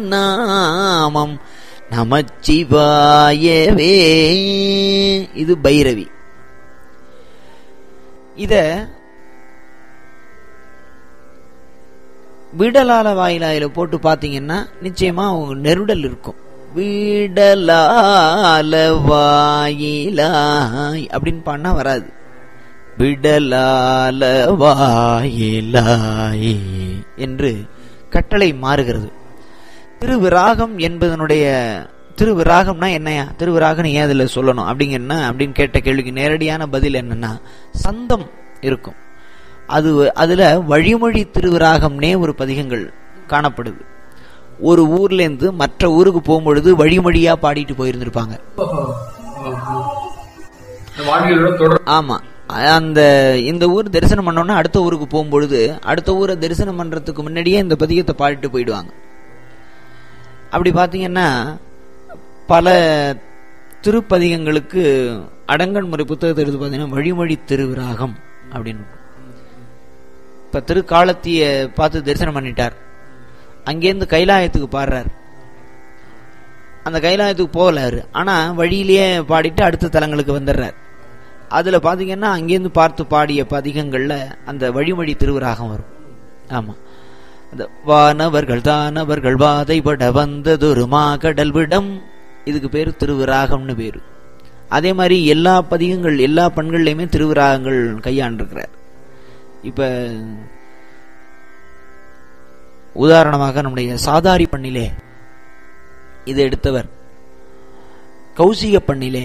நாமம் நமச்சிவாயவே இது பைரவி இத விடலால வாயிலாயில போட்டு பாத்தீங்கன்னா நிச்சயமா அவங்க நெருடல் இருக்கும் விடலால வாயிலாய் அப்படின்னு பாடினா வராது விடலால வாயிலாய் என்று கட்டளை மாறுகிறது திருவிராகம் என்பதனுடைய திருவிராகம்னா என்னையா திருவிராகம் ஏன் அதில் சொல்லணும் அப்படிங்கன்னா அப்படின்னு கேட்ட கேள்விக்கு நேரடியான பதில் என்னன்னா சந்தம் இருக்கும் அது அதுல வழிமொழி திருவிராகம்னே ஒரு பதிகங்கள் காணப்படுது ஒரு ஊர்ல இருந்து மற்ற ஊருக்கு போகும்பொழுது வழிமொழியா பாடிட்டு போயிருந்திருப்பாங்க வாழ்வியலோட தொடர் ஆமா அந்த இந்த ஊர் தரிசனம் பண்ணோம்னா அடுத்த ஊருக்கு போகும்பொழுது அடுத்த ஊரை தரிசனம் பண்றதுக்கு முன்னாடியே இந்த பதிகத்தை பாடிட்டு போயிடுவாங்க அப்படி பாத்தீங்கன்னா பல திருப்பதிகங்களுக்கு அடங்கன் முறை புத்தகத்தை எடுத்து பார்த்தீங்கன்னா வழிமொழி திருவிராகம் அப்படின்னு இப்ப திருக்காலத்திய பார்த்து தரிசனம் பண்ணிட்டார் அங்கேருந்து கைலாயத்துக்கு பாடுறார் அந்த கைலாயத்துக்கு போகலாரு ஆனா வழியிலேயே பாடிட்டு அடுத்த தலங்களுக்கு வந்துடுறார் அதுல பாத்தீங்கன்னா அங்கேருந்து பார்த்து பாடிய பதிகங்கள்ல அந்த வழிமொழி திருவிராகம் வரும் ஆமா அந்த வானவர்கள் தானவர்கள் வாதைபட வந்ததொரு மாகடல் விடம் இதுக்கு பேரு திருவிராகம்னு பேரு அதே மாதிரி எல்லா பதிகங்கள் எல்லா பண்கள்லயுமே திருவிராகங்கள் கையாண்டிருக்கிறார் இப்ப உதாரணமாக நம்முடைய சாதாரி பண்ணிலே இதை எடுத்தவர் கௌசிக பண்ணிலே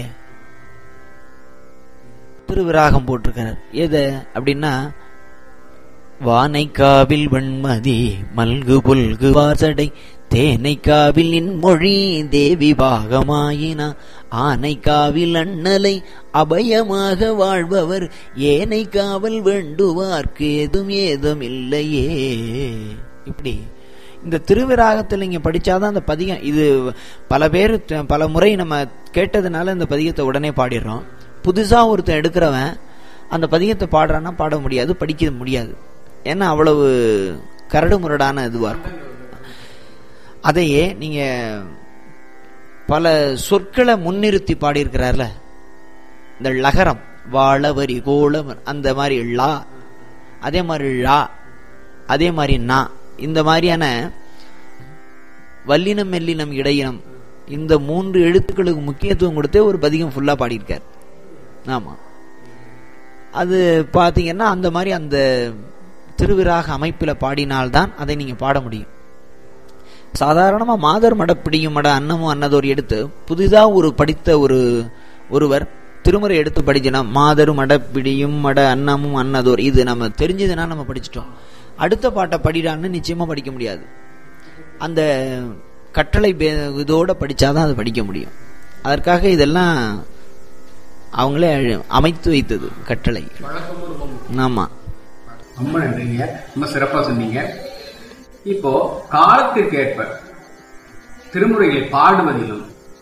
திருவிராகம் போட்டிருக்கிறார் எது அப்படின்னா வானைக்காவில் வெண்மதி மல்கு புல்கு வாசடை தேனைக்காவில் நின்மொழி தேவி பாகமாயினா ஆனைக்காவில் அண்ணலை அபயமாக வாழ்பவர் ஏனை காவல் வேண்டுவார்க்கு ஏதும் ஏதும் இல்லையே இப்படி இந்த திருவிராகத்தில் நீங்க படிச்சாதான் அந்த பதிகம் இது பல பேர் பல முறை நம்ம கேட்டதுனால இந்த பதிகத்தை உடனே பாடிடுறோம் புதுசா ஒருத்தன் எடுக்கிறவன் அந்த பதிகத்தை பாடுறான்னா பாட முடியாது படிக்க முடியாது ஏன்னா அவ்வளவு கரடு முரடான இதுவா இருக்கும் அதையே நீங்க பல சொற்களை முன்னிறுத்தி பாடியிருக்கிறார்ல இந்த லகரம் வாழவரி கோலம் அந்த மாதிரி லா அதே மாதிரி ழா அதே மாதிரி நா இந்த மாதிரியான வல்லினம் மெல்லினம் இடையினம் இந்த மூன்று எழுத்துக்களுக்கு முக்கியத்துவம் கொடுத்தே ஒரு பதிகம் ஃபுல்லா பாடியிருக்கார் ஆமா அது பாத்தீங்கன்னா அந்த மாதிரி அந்த திருவிராக அமைப்புல பாடினால்தான் அதை நீங்க பாட முடியும் சாதாரணமா மாதர் மடப்பிடியும் மட அன்னமும் அன்னதோர் எடுத்து புதிதா ஒரு படித்த ஒரு ஒருவர் திருமுறை எடுத்து படிச்சனா மாதரு மடப்பிடியும் மட அன்னமும் அன்னதோர் இது நம்ம தெரிஞ்சதுன்னா நம்ம படிச்சிட்டோம் அடுத்த பாட்டை படிடான்னு நிச்சயமா படிக்க முடியாது அந்த கட்டளை இதோட படிச்சாதான் அதை படிக்க முடியும் அதற்காக இதெல்லாம் அவங்களே அமைத்து வைத்தது கட்டளை ஆமா ரொம்ப நன்றிங்க ரொம்ப சிறப்பா சொன்னீங்க இப்போ காலத்திற்கு ஏற்ப திருமுறைகளை பாடுவதிலும்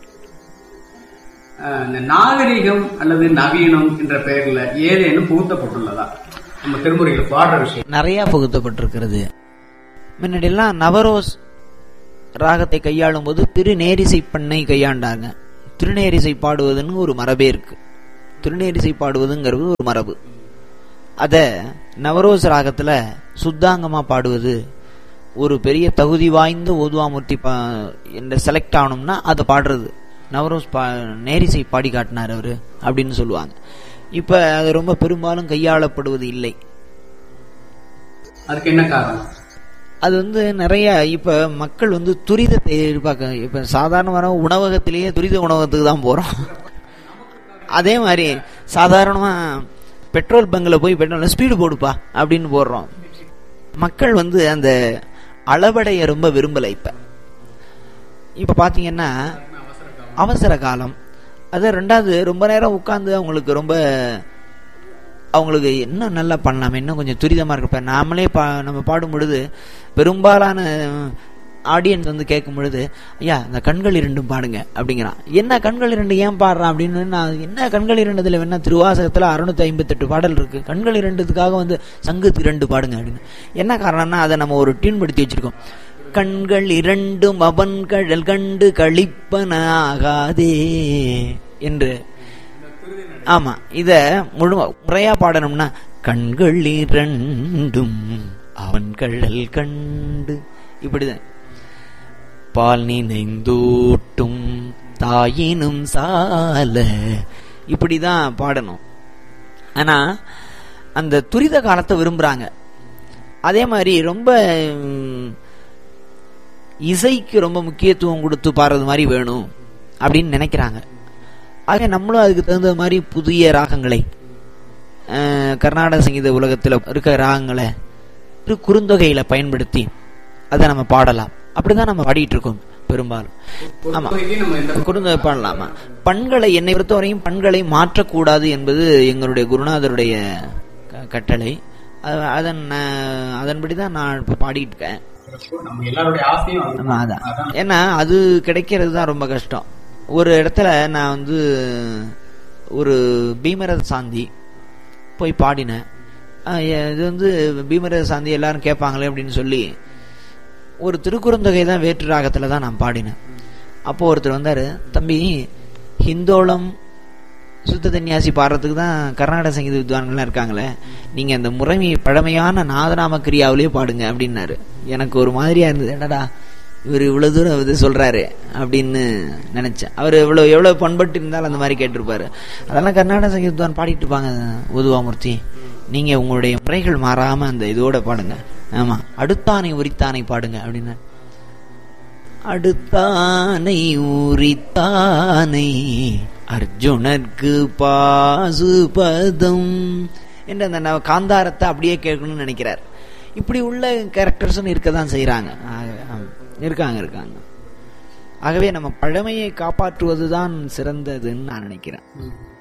அஹ், இந்த நாகரிகம் அல்லது நவீனம் என்ற பெயர்ல ஏதேனும் புகுத்தப்பட்டுள்ளதா நம்ம திருமுறைகளை பாடுற விஷயம் நிறைய புகுத்தப்பட்டிருக்கிறது முன்னாடியெல்லாம் நவரோஸ் ராகத்தை கையாளும் போது திருநேரிசை பண்ணை கையாண்டாங்க திருநேரிசை பாடுவதுன்னு ஒரு மரபே இருக்கு திருநேரிசை பாடுவதுங்கிறது ஒரு மரபு அத நவரோஸ் ராகத்துல சுத்தாங்கமா பாடுவது ஒரு பெரிய தகுதி வாய்ந்த ஓதுவாமூர்த்தி பா என்ற செலக்ட் ஆகணும்னா அதை பாடுறது நவரோஸ் பா நேரிசை பாடி காட்டினார் அவரு அப்படின்னு சொல்லுவாங்க இப்ப அது ரொம்ப பெரும்பாலும் கையாளப்படுவது இல்லை அதுக்கு என்ன காரணம் அது வந்து நிறைய இப்ப மக்கள் வந்து துரிதத்தை எதிர்பார்க்க இப்ப சாதாரணமான உணவகத்திலேயே துரித உணவகத்துக்கு தான் போறோம் அதே மாதிரி சாதாரணமா பெட்ரோல் பங்க்ல போய் பெட்ரோல் ஸ்பீடு போடுப்பா அப்படின்னு போடுறோம் மக்கள் வந்து அந்த அளவடைய ரொம்ப விரும்பல இப்ப இப்ப பாத்தீங்கன்னா அவசர காலம் அது ரெண்டாவது ரொம்ப நேரம் உட்கார்ந்து அவங்களுக்கு ரொம்ப அவங்களுக்கு இன்னும் நல்லா பண்ணலாம் இன்னும் கொஞ்சம் துரிதமா இருக்கு இப்ப நாமளே பா நம்ம பாடும் பொழுது பெரும்பாலான ஆடியன்ஸ் வந்து கேட்கும் பொழுது ஐயா இந்த கண்கள் இரண்டும் பாடுங்க அப்படிங்கிறான் என்ன கண்கள் இரண்டு ஏன் பாடுறான் அப்படின்னு நான் என்ன கண்கள் இரண்டுல வேணா திருவாசகத்துல அறுநூத்தி ஐம்பத்தெட்டு பாடல் இருக்கு கண்கள் இரண்டுக்காக வந்து சங்கு இரண்டு பாடுங்க அப்படின்னு என்ன காரணம்னா அதை நம்ம ஒரு டியூன் படுத்தி வச்சிருக்கோம் கண்கள் இரண்டும் அவன் கழல் கண்டு கழிப்பன ஆகாதே என்று ஆமா இத முழு முறையா பாடணும்னா கண்கள் இரண்டும் அவன் கழல் கண்டு இப்படிதான் பால் நினைந்தூட்டும் தாயினும் சால இப்படிதான் பாடணும் ஆனா அந்த துரித காலத்தை விரும்புறாங்க அதே மாதிரி ரொம்ப ம், இசைக்கு ரொம்ப முக்கியத்துவம் கொடுத்து பாடுறது மாதிரி வேணும் அப்படின்னு நினைக்கிறாங்க ஆக நம்மளும் அதுக்கு தகுந்த மாதிரி புதிய ராகங்களை அஹ், கர்நாடக சங்கீத உலகத்தில் இருக்க ராகங்களை திரு குறுந்தொகையில பயன்படுத்தி அதை நம்ம பாடலாம் அப்படிதான் நம்ம பாடிட்டு இருக்கோம் பெரும்பாலும் ஆமா பொறுத்தவரைக்கும் நம்ம இந்த குறுந்தொகை பாடலாமா பண்களை என்னை பொறுத்தவரையும் பண்களை மாற்றக்கூடாது என்பது எங்களுடைய குருநாதருடைய க- கட்டளை அது- அதன் அஹ், அதன்படிதான் நான் இப்ப பாடிட்டு இருக்கேன் நம்ம எல்லாருடைய ஆசையும் அது. ஆமா அதான் ஏன்னா அது கிடைக்கிறது தான் ரொம்ப கஷ்டம் ஒரு இடத்துல நான் வந்து ஒரு பீமரத சாந்தி போய் பாடினேன் ஆஹ் எ- இது வந்து பீமரத சாந்தி எல்லாரும் கேட்பாங்களே அப்படின்னு சொல்லி ஒரு திருக்குறுந்தொகை தான் வேற்று ராகத்துல தான் நான் பாடினேன் அப்போ ஒருத்தர் வந்தாரு தம்பி ஹிந்தோளம் சுத்த தன்யாசி பாடுறதுக்கு தான் கர்நாடக சங்கீத வித்வான்கள்லாம் இருக்காங்களே நீங்க அந்த முறைமை பழமையான நாதநாம கிரியாவிலேயே பாடுங்க அப்படின்னாரு எனக்கு ஒரு மாதிரியா இருந்தது என்னடா இவர் இவ்வளவு தூரம் இது சொல்றாரு அப்படின்னு நினைச்சேன் அவர் இவ்வளவு எவ்வளவு பண்பட்டு இருந்தாலும் அந்த மாதிரி கேட்டிருப்பாரு அதெல்லாம் கர்நாடக சங்கீத வித்வான் பாடிட்டு இருப்பாங்க உதுவாமூர்த்தி நீங்க உங்களுடைய முறைகள் மாறாம அந்த இதோட பாடுங்க ஆமா அடுத்தானை உரித்தானை பாடுங்க அப்படின்னு அடுத்தானை உரித்தானை அர்ஜுனர்க்கு பாசுபதம் என்று அந்த நவ- காந்தாரத்தை அப்படியே கேட்கணும்னு நினைக்கிறார் இப்படி உள்ள கேரக்டர்ஸும் இருக்க தான் செய்கிறாங்க இருக்காங்க இருக்காங்க ஆகவே நம்ம பழமையை காப்பாற்றுவதுதான் சிறந்ததுன்னு நான் நினைக்கிறேன் ம்.